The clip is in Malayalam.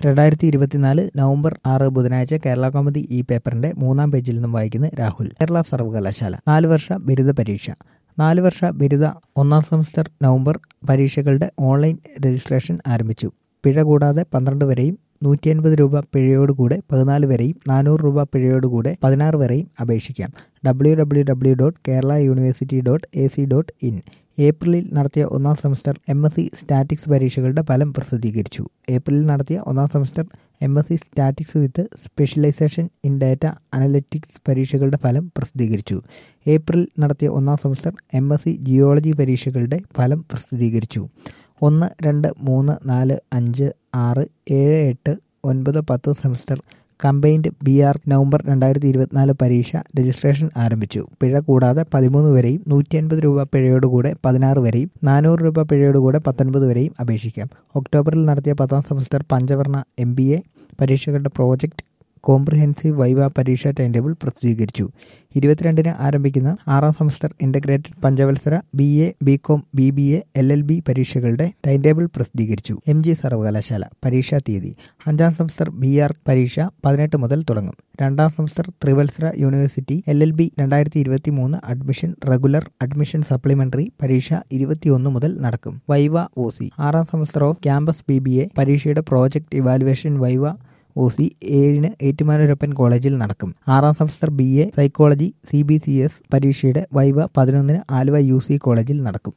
രണ്ടായിരത്തി ഇരുപത്തിനാല് നവംബർ ആറ് ബുധനാഴ്ച കേരള കോമഡി ഈ പേപ്പറിന്റെ മൂന്നാം പേജിൽ നിന്നും വായിക്കുന്നത് രാഹുൽ കേരള സർവകലാശാല നാല് വർഷ ബിരുദ പരീക്ഷ നാല് വർഷ ബിരുദ ഒന്നാം സെമസ്റ്റർ നവംബർ പരീക്ഷകളുടെ ഓൺലൈൻ രജിസ്ട്രേഷൻ ആരംഭിച്ചു പിഴ കൂടാതെ പന്ത്രണ്ട് വരെയും നൂറ്റി അൻപത് രൂപ പിഴയോടുകൂടെ പതിനാല് വരെയും നാനൂറ് രൂപ പിഴയോടുകൂടെ പതിനാറ് വരെയും അപേക്ഷിക്കാം W W W dot Kerala university dot A C dot in ഏപ്രിലിൽ നടത്തിയ ഒന്നാം semester M S C statistics പരീക്ഷകളുടെ ഫലം പ്രസിദ്ധീകരിച്ചു ഏപ്രിലിൽ നടത്തിയ ഒന്നാം semester M S C statistics with specialization in data analytics പരീക്ഷകളുടെ ഫലം പ്രസിദ്ധീകരിച്ചു ഏപ്രിൽ നടത്തിയ ഒന്നാം semester M S C geology പരീക്ഷകളുടെ ഫലം പ്രസിദ്ധീകരിച്ചു ഒന്ന് രണ്ട് മൂന്ന് നാല് അഞ്ച് ആറ് ഏഴ് എട്ട് ഒൻപത് പത്ത് semester combined B R November രണ്ടായിരത്തി ഇരുപത്തിനാല് പരീക്ഷ രജിസ്ട്രേഷൻ ആരംഭിച്ചു പിഴ കൂടാതെ പതിമൂന്ന് വരെയും നൂറ്റി അൻപത് രൂപ പിഴയോടുകൂടെ പതിനാറ് വരെയും നാനൂറ് രൂപ പിഴയോടുകൂടെ പത്തൊൻപത് വരെയും അപേക്ഷിക്കാം ഒക്ടോബറിൽ നടത്തിയ പത്താം സെമസ്റ്റർ പഞ്ചവർണ്ണ എം ബി എ പരീക്ഷകളുടെ പ്രോജക്റ്റ് കോംപ്രിഹെൻസീവ് വൈവ പരീക്ഷാ ടൈം ടേബിൾ പ്രസിദ്ധീകരിച്ചു ഇരുപത്തിരണ്ടിന് ആരംഭിക്കുന്ന ആറാം സെമസ്റ്റർ ഇന്റഗ്രേറ്റഡ് പഞ്ചവത്സര B A B com B B A L L B പരീക്ഷകളുടെ ടൈം ടേബിൾ പ്രസിദ്ധീകരിച്ചു എം ജി സർവകലാശാല പരീക്ഷാ തീയതി അഞ്ചാം സെമസ്റ്റർ ബി ആർ പരീക്ഷ പതിനെട്ട് മുതൽ തുടങ്ങും രണ്ടാം സെമസ്റ്റർ ത്രിവത്സര യൂണിവേഴ്സിറ്റി എൽ എൽ ബി രണ്ടായിരത്തി ഇരുപത്തി മൂന്ന് അഡ്മിഷൻ റെഗുലർ അഡ്മിഷൻ സപ്ലിമെന്ററി പരീക്ഷ ഇരുപത്തിയൊന്ന് മുതൽ നടക്കും വൈവ ഒ സി ആറാം semester off campus B B A പരീക്ഷയുടെ project evaluation viva O C ഏഴിന് ഏറ്റുമാനൂരപ്പൻ കോളേജിൽ നടക്കും ആറാം semester B A psychology C B C S പരീക്ഷയുടെ വൈവ പതിനൊന്നിന് ആലുവ യു സി കോളേജിൽ നടക്കും